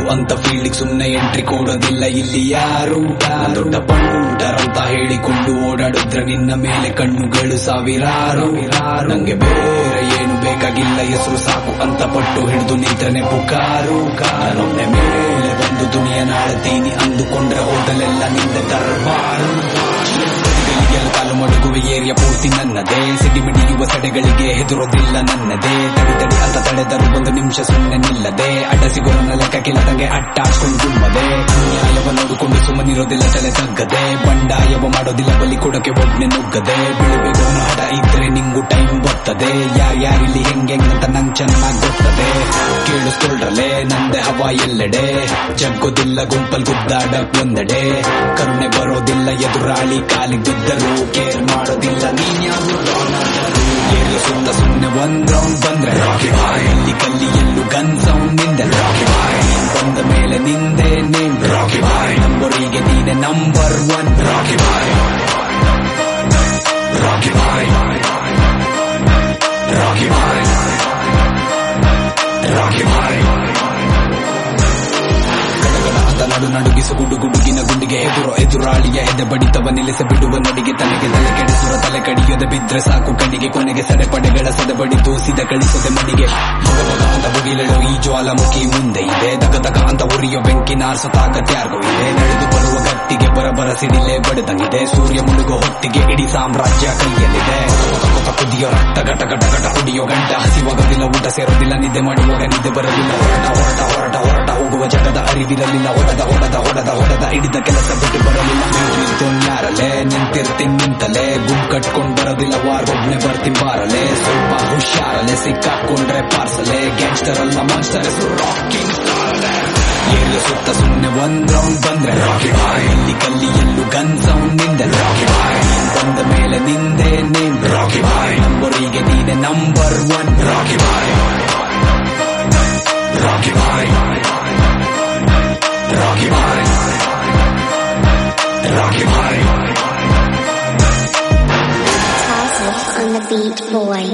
ಅಂತ ಫೀಲ್ಡಿಗೆ ಸುಮ್ನೆ ಎಂಟ್ರಿ ಕೊಡೋದಿಲ್ಲ ಇಲ್ಲಿ ಯಾರು ನಾನ್ ದೊಡ್ಡ ಪಂಟರ್ ಅಂತ ಹೇಳಿಕೊಂಡು ಓಡಾಡಿದ್ರೆ ನಿನ್ನ ಮೇಲೆ ಕಣ್ಣುಗಳು ಸಾವಿರಾರು ನಂಗೆ ಬೇರೆ ಏನು ಬೇಕಾಗಿಲ್ಲ ಹೆಸರು ಸಾಕು ಅಂತ ಪಟ್ಟು ಹಿಡಿದು ನಿಂತ್ರನೆ ಪುಕಾರು ನಾನೊಮ್ಮೆ ಮೇಲೆ ಬಂದು ದುನಿಯ ನಾಳ್ತೀನಿ ಅಂದುಕೊಂಡ್ರೆ ಹೋದಲೆಲ್ಲ ನಿಂದ ದರ್ಬಾರು ಗಳಿಗೆಲ್ಲ ಕಾಲು ಮಡಗುವ ಏರಿಯಾ ಪೂರ್ತಿ ನನ್ನದೇ ಸಿಡಿಮಿಡಿಯುವ ಸಡೆಗಳಿಗೆ ಹೆದರೋದಿಲ್ಲ ನನ್ನದೇ ತಡಿ ತಡಿ ಅಂತ ತಡೆದರು ಒಂದು ನಿಮಿಷ ಸುಮ್ಮನೆ ನಿಲ್ಲದೆ ಅಡ್ಡ ಸಿಗೋರನ್ನ ಲೆಕ್ಕ ಕಿಲ್ಲದಂಗೆ ಅಟ್ಟಾಡ್ಕೊಂಡು ಗುಮ್ಮದೆ ಅನ್ಯಾಯವ ನೋಡಿಕೊಂಡು ಸುಮ್ಮನಿರೋದಿಲ್ಲ ತಲೆ ತಗ್ಗದೆ ಬಂಡಾಯವ ಮಾಡೋದಿಲ್ಲ ಬಲಿ ಕೊಡಕ್ಕೆ ಒಬ್ನೆ ನುಗ್ಗದೆ ಬೆಳಿಬೇಕು ಅನ್ನೋ ಹಠ ಇದ್ರೆ ನಿಂಗು ಟೈಮ್ ಬರ್ತದೆ ಯಾರ್ಯಾರಿಲ್ಲಿ ಹೆಂಗೆ ಅಂತ ನಂಗ್ ಚೆನ್ನಾಗ್ ಗೊತ್ತದೆ ಕೇಳಿಸ್ಕೊಳ್ರಲೆ ನಂದೆ ಹವಾ ಎಲ್ಲೆಡೆ ಜಗ್ಗೋದಿಲ್ಲ ಗುಂಪಲ್ ಗುದ್ದಾಡಕ್ ಒಂದೆಡೆ ಕರುಣೆ ಬರೋದಿಲ್ಲ ಎದುರಾಳಿ ಕಾಲಿಗೆ ಬಿದ್ದರು ಕೇರ್ ಮಾಡೋದಿಲ್ಲ ನೀನ್ ಯಾರು ಏರಿಯ ಸುತ್ತ ಸುಮ್ನೆ ಒಂದ್ ರೌಂಡ್ ಬಂದ್ರೆ ರಾಕಿ ಬಾಯ್ ಇಲ್ಲಿ ಕಲ್ಲಿ ಎಲ್ಲೂ ಗನ್ ಸೌಂಡ್ ನಿಂದ ರಾಕಿ ಬಾಯ್ ನೀನ್ ಬಂದ ಮೇಲೆ ನಿಂದೆ ನೇಮ್ ರಾಕಿ ಬಾಯ್ ನಂಬರಿಗೆ ನೀನೆ number one Rocky boy Rocky boy Rocky boy Rocky boy ಗಡಗಡ ಅಂತ ನಡು ನಡುಗಿಸು ಗುಡು ಗುಡುಗಿನ ಗುಂಡಿಗೆ ಎದುರು ಎದುರಾಳಿಯ ಎದೆ ಬಡಿತವ ನಿಲ್ಲಿಸ ಬಿಡುವ ನಡಿಗೆ ತಲೆಗೆ ತಲೆ ಕೆಡಿಸುವ ತಲೆ ಕಡಿಯದೆ ಬಿದ್ರೆ ಸಾಕು ಕಣ್ಣಿಗೆ ಕೊನೆಗೆ ಸಡೆ ಪಡೆಗಳ ಸದೆ ಬಡಿ ತೂಸಿದ ಕಳಿಸದೆ ಮಡಿಗೆ ಮಗ ಮಗ ಅಂತ ಬುಗಿಲೆಳು ಈ ಜ್ವಾಲಾಮುಖಿ ಮುಂದೆ ಇದೆ ದಗ ದಗ ಅಂತ ಉರಿಯೋ ಬೆಂಕಿ ನಾರ್ಸೋ ತಾಕತ್ಯಾರ್ಗೂ ಇದೆ ನಡೆದು ಬರುವ ಗಟ್ಟಿಗೆ ಬರಬರ ಸಿಡಿಲೆ ಬಡಿದಂಗಿದೆ ಸೂರ್ಯ ಮುಳುಗೋ ಹೊತ್ತಿಗೆ ಇಡೀ ಸಾಮ್ರಾಜ್ಯ ಕೈಯಲ್ಲಿದೆ ಕೊತ ಕೊತ ಕುದಿಯೋ ರಕ್ತ ಗಟ ಗಟ ಗಟ ಕುಡಿಯೋ ಗಂಟ ಹಸಿವಾಗೋದಿಲ್ಲ ಊಟ ಸೇರೋದಿಲ್ಲ ನಿದ್ದೆ ಮಾಡುವಾಗ ನಿದ್ದೆ ಬರಲಿಲ್ಲ ಹೊರಟ ಹೊರಟ ಹೊರಟ ಹೊರಟ ಹೋಗುವ ಜಗದ ಅರಿವಿರಲಿಲ್ಲ ಹೊಡೆದ ಹೊಡೆದ ಹೊಡೆದ ಹೊಡೆದ ಹಿಡಿದ ಕೆಲಸ ಬಿಟ್ಟು ಬರಲಿಲ್ಲ ಯಾರಲೆ ನಿಂತಿರ್ತೀನಿ ನಿಂತಲೆ ಗುಂಪು ಕಟ್ಕೊಂಡ್ ಬರೋದಿಲ್ಲ ವಾರ್ ಒಬ್ನೆ ಬರ್ತೀನಿ ಬಾರಲೆ ಸ್ವಲ್ಪ ಹುಷಾರಲೆ ಸಿಕ್ಕಾಕೊಂಡ್ರೆ ಪಾರ್ಸಲೆ ಗ್ಯಾಂಗ್ಸ್ಟರ್ ಅಲ್ಲ ಮಾಸ್ಟರ್ ಹೆಸರು ರಾಕಿಂಗ್ ಏರಿಯ ಸುತ್ತ ಸುಮ್ನೆ ಒಂದ್ ರೌಂಡ್ ಬಂದ್ರೆ ರಾಕಿ ಬಾಯ್ ಇಲ್ಲಿ ಕಲ್ಲಿ ಎಲ್ಲೂ ಗನ್ ಸೌಂಡ್ ನಿಂದ ರಾಕಿ ಬಾಯ್ ನೀನ್ ಬಂದ ಮೇಲೆ ನಿಂದೆ ನೇಮ್ ರಾಕಿ ಬಾಯ್ ನಂಬರಿಗೆ ನೀನೆ number one Rocky boy Rocky boy Rocky boy Rocky boy Toss it on the beat, boy.